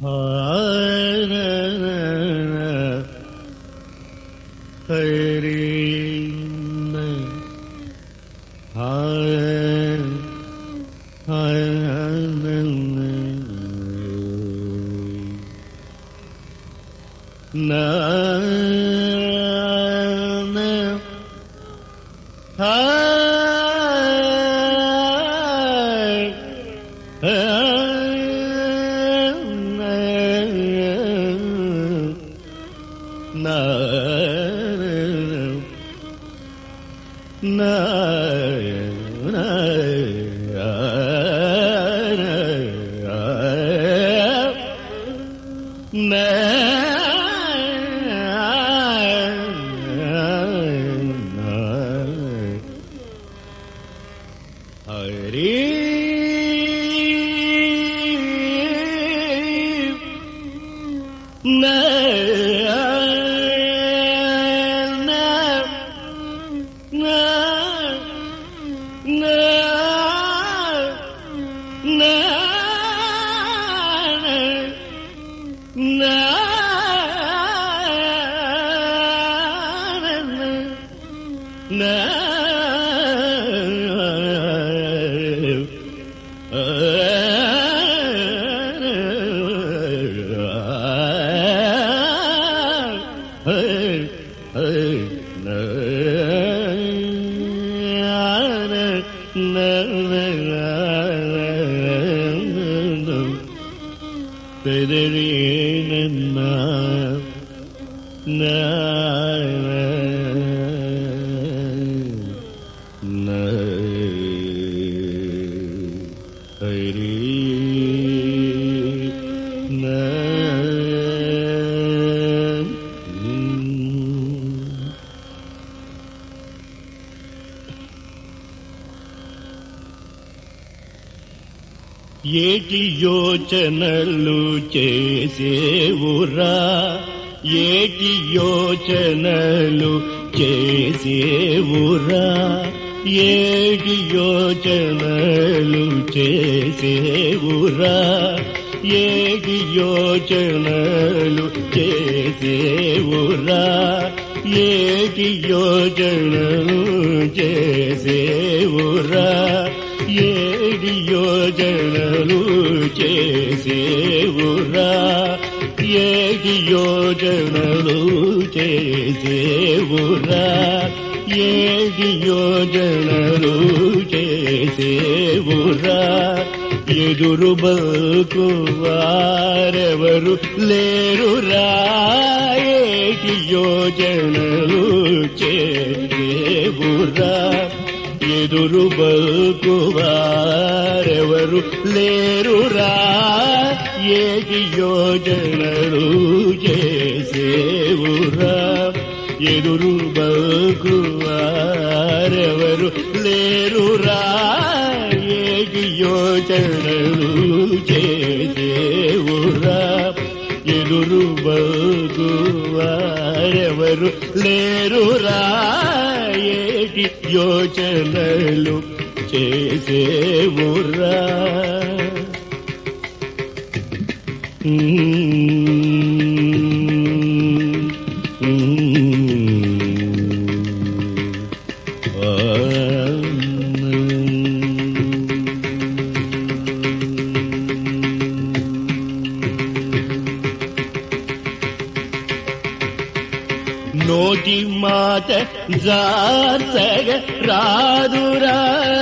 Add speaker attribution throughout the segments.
Speaker 1: ఏటి యోచనలు చేసేవురా ఏటి యోచనలు చేసేవురా ఏటి యోచనలు చేసేవురా ఏటి యోచనలు చేసేవురా ఏటి యోచనలు చేసేవురా ఏడి యోజనలు చేసేవురా ఏడి యోజనలు చేసేవురా ఏడి యోజనలు చేసేవురా ఎదురు బల్కు వారెవరు లేరురా ఏటి యోజనలు చేసేవురా ఎదురు బల్కువారెవరు లేరురా ఏటి యోజనలు చేసేవురా ఎదురు బల్కువారెవరు లేరురా ఏటి యోజనలు చేసేవురా ఎదురు బల్కువారెవరు లేరురా ఏటి యోచనలు చేసేవురా నోటి మాట జాతగ రాదురా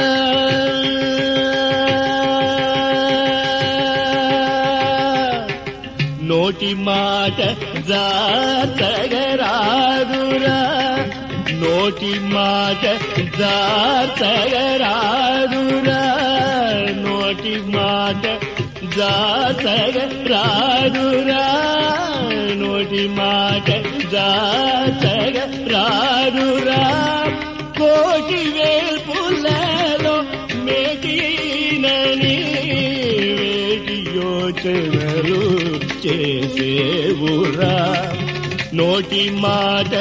Speaker 1: నోటి మాట జాతగ రాదురా నోటి మాట జాతగ రాదురా నోటి మాట జాతగ రాదురా నోటి మాట జాతగ రాదురా కోటి వేల్పులలో మేటినని వేటి యోచనలు చేసేవురా నోటి మాట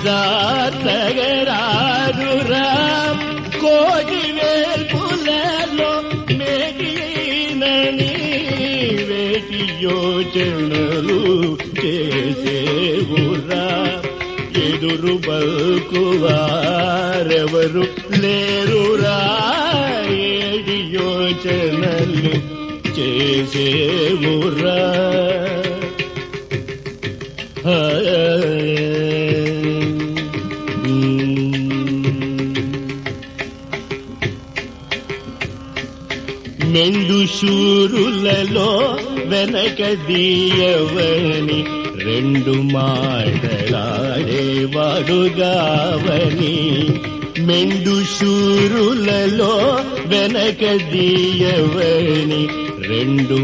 Speaker 1: జాతగరాదురా కోటి వేల్పులలో మేటినని వేటి యోచనలు చేసేవురా ఎదురు బల్కువారెవరు లేరురా ఏడి యోచనలు చేసేవురా మెండు శూరులలో వెనక దీయవని రెండు మాటలాడేవాడుగావని మెండు శూరులలో వెనక దీయవని రెండు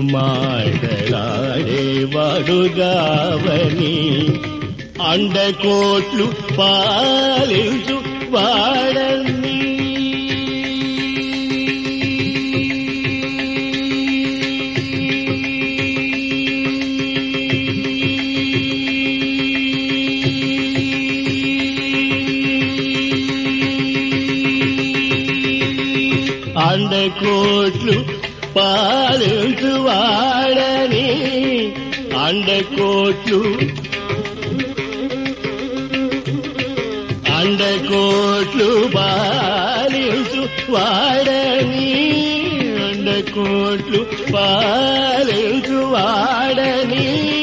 Speaker 1: మాటలాడేవాడుగావని అండకోట్లు పాలించు వాడని అండకోట్లు పాలించు వాడని అండకోట్లు అండకోట్లు పాలించు వాడని అండకోట్లు పాలించు వాడని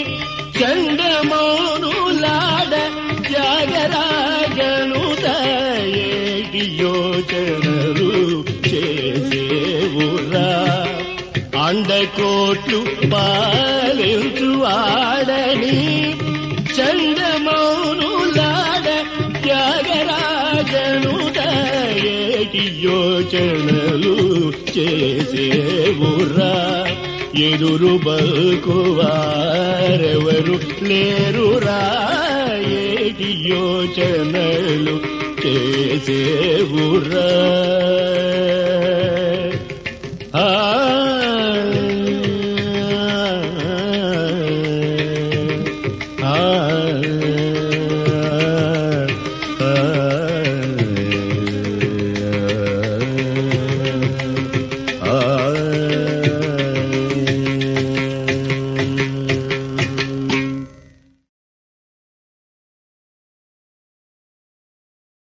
Speaker 1: చండమౌనులాడ త్యాగరాజను దయేటి యోచనలు చేసేవురా అండకోట్లు పాలించు వాడని చండమౌనులాడ త్యాగరాజను దయేటి యోచనలు చేసేవురా ఎదురు బల్కువారెవరు లేరురా ఏటి యోచనలు చేసేవురా ఆ ఆ